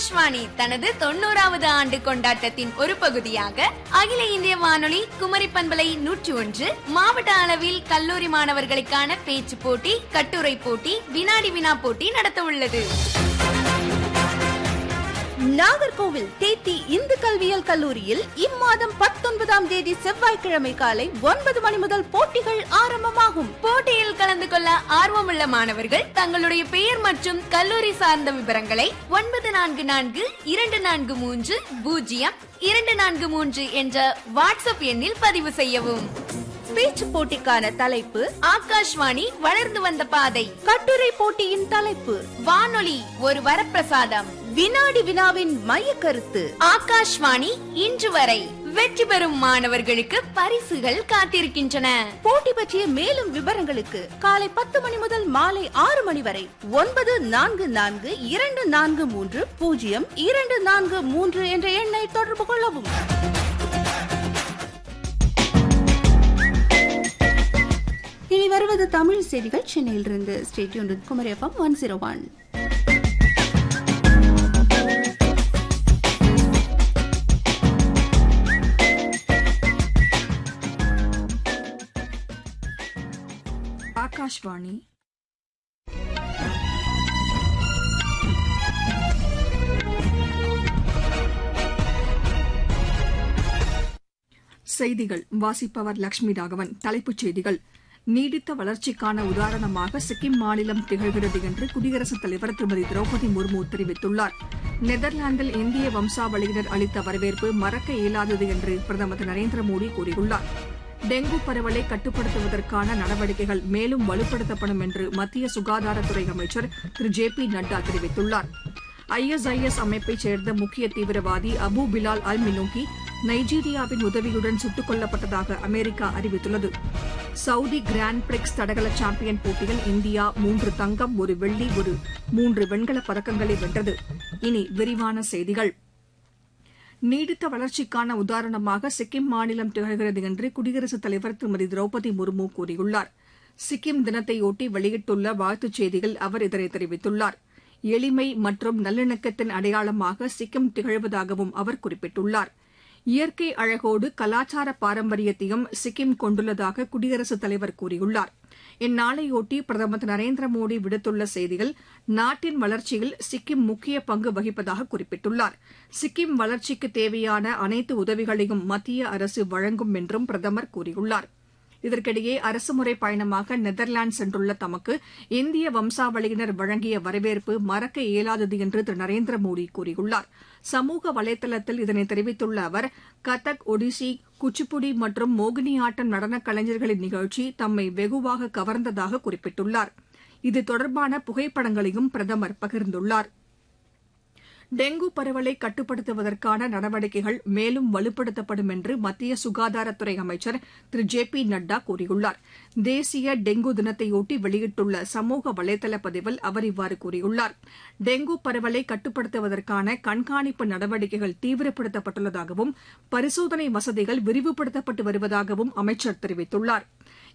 ஆகாஷ்வாணி தனது தொண்ணூறாவது ஆண்டு கொண்டாட்டத்தின் ஒரு பகுதியாக அகில இந்திய வானொலி குமரி பண்பலை நூற்றி ஒன்று மாவட்ட அளவில் கல்லூரி மாணவர்களுக்கான பேச்சு போட்டி கட்டுரை போட்டி வினாடி வினா போட்டி நடத்த உள்ளது நாகர்கோவில் தேத்தி இந்து கல்வியியல் கல்லூரியில் இம்மாதம் பத்தொன்பதாம் தேதி செவ்வாய்க்கிழமை காலை ஒன்பது மணி முதல் போட்டிகள் ஆரம்பமாகும் போட்டியில் கலந்து கொள்ள ஆர்வமுள்ள மாணவர்கள் தங்களுடைய பெயர் மற்றும் கல்லூரி சார்ந்த விவரங்களை ஒன்பது நான்கு நான்கு இரண்டு நான்கு மூன்று பூஜ்ஜியம் இரண்டு நான்கு மூன்று என்ற வாட்ஸ்அப் எண்ணில் பதிவு செய்யவும் பேச்சு போட்டிக்கான தலைப்பு ஆகாஷ்வாணி வளர்ந்து வந்த பாதை கட்டுரை போட்டியின் தலைப்பு வானொலி ஒரு வரப்பிரசாதம் வினாடி வினாவின் மைய கருத்து ஆகாஷ்வாணி இன்று வரை வெற்றி பெறும் மாணவர்களுக்கு பரிசுகள் காத்திருக்கின்றன போட்டி பற்றிய மேலும் விவரங்களுக்கு காலை பத்து மணி முதல் மாலை ஆறு மணி வரை ஒன்பது நான்கு நான்கு இரண்டு நான்கு மூன்று பூஜ்ஜியம் இரண்டு நான்கு மூன்று என்ற எண்ணை தொடர்பு கொள்ளவும் இனி வருவது தமிழ் செய்திகள் சென்னையிலிருந்து stay tuned Kumari FM one zero one Akashvani செய்திகள் வாசிப்பவர் லட்சுமி ராகவன் தலைப்புச் செய்திகள் நீடித்த வளர்ச்சிக்கான உதாரணமாக சிக்கிம் மாநிலம் திகழ்கிறது என்று குடியரசுத் தலைவர் திருமதி திரௌபதி முர்மு தெரிவித்துள்ளார் நெதர்லாந்தில் இந்திய வம்சாவளியினர் அளித்த வரவேற்பு மறக்க இயலாதது என்று பிரதமர் திரு நரேந்திர மோடி கூறியுள்ளார் டெங்கு பரவலை கட்டுப்படுத்துவதற்கான நடவடிக்கைகள் மேலும் வலுப்படுத்தப்படும் என்று மத்திய சுகாதாரத்துறை அமைச்சர் திரு ஜே பி நட்டா தெரிவித்துள்ளார் ஐஎஸ்ஐஎஸ் அமைப்பைச் சேர்ந்த முக்கிய தீவிரவாதி அபு பிலால் அல் மினோகி நைஜீரியாவின் உதவியுடன் சுட்டுக் கொல்லப்பட்டதாக அமெரிக்கா அறிவித்துள்ளது சவுதி கிராண்ட் பிரிக்ஸ் தடகள சாம்பியன் போட்டியில் இந்தியா மூன்று தங்கம் ஒரு வெள்ளி ஒரு மூன்று வெண்கலப் பதக்கங்களை வென்றது இனி விரிவான செய்திகள் நீடித்த வளர்ச்சிக்கான உதாரணமாக சிக்கிம் மாநிலம் திகழ்கிறது என்று குடியரசுத் தலைவர் திருமதி திரௌபதி முர்மு கூறியுள்ளார் சிக்கிம் தினத்தையொட்டி வெளியிட்டுள்ள வாழ்த்துச் செய்தியில் அவர் இதனை தெரிவித்துள்ளார் எளிமை மற்றும் நல்லிணக்கத்தின் அடையாளமாக சிக்கிம் திகழ்வதாகவும் அவர் குறிப்பிட்டுள்ளார் இயற்கை அழகோடு கலாச்சார பாரம்பரியத்தையும் சிக்கிம் கொண்டுள்ளதாக குடியரசுத் தலைவர் கூறியுள்ளார் இந்நாளையொட்டி பிரதமர் திரு நரேந்திர மோடி விடுத்துள்ள செய்தியில் நாட்டின் வளர்ச்சியில் சிக்கிம் முக்கிய பங்கு வகிப்பதாக குறிப்பிட்டுள்ளார் சிக்கிம் வளர்ச்சிக்கு தேவையான அனைத்து உதவிகளையும் மத்திய அரசு வழங்கும் என்றும் பிரதமர் கூறியுள்ளார் இதற்கிடையே அரசுமுறை பயணமாக நெதர்லாந்து சென்றுள்ள தமக்கு இந்திய வம்சாவளியினர் வழங்கிய வரவேற்பு மறக்க இயலாதது என்று திரு நரேந்திர மோடி கூறியுள்ளார் சமூக வலைதளத்தில் இதனை தெரிவித்துள்ள அவர் கதக் ஒடிசி குச்சிப்புடி மற்றும் மோகினியாட்டம் நடனக் கலைஞர்களின் நிகழ்ச்சி தம்மை வெகுவாக கவர்ந்ததாக குறிப்பிட்டுள்ளார் இது தொடர்பான புகைப்படங்களையும் பிரதமர் பகிர்ந்துள்ளார் டெங்கு பரவலை கட்டுப்படுத்துவதற்கான நடவடிக்கைகள் மேலும் வலுப்படுத்தப்படும் என்று மத்திய சுகாதாரத்துறை அமைச்சர் திரு ஜே பி நட்டா கூறியுள்ளார் தேசிய டெங்கு தினத்தையொட்டி வெளியிட்டுள்ள சமூக வலைதள பதிவில் அவர் இவ்வாறு கூறியுள்ளார் டெங்கு பரவலை கட்டுப்படுத்துவதற்கான கண்காணிப்பு நடவடிக்கைகள் தீவிரப்படுத்தப்பட்டுள்ளதாகவும் பரிசோதனை வசதிகள் விரிவுபடுத்தப்பட்டு வருவதாகவும் அமைச்சர் தெரிவித்துள்ளாா்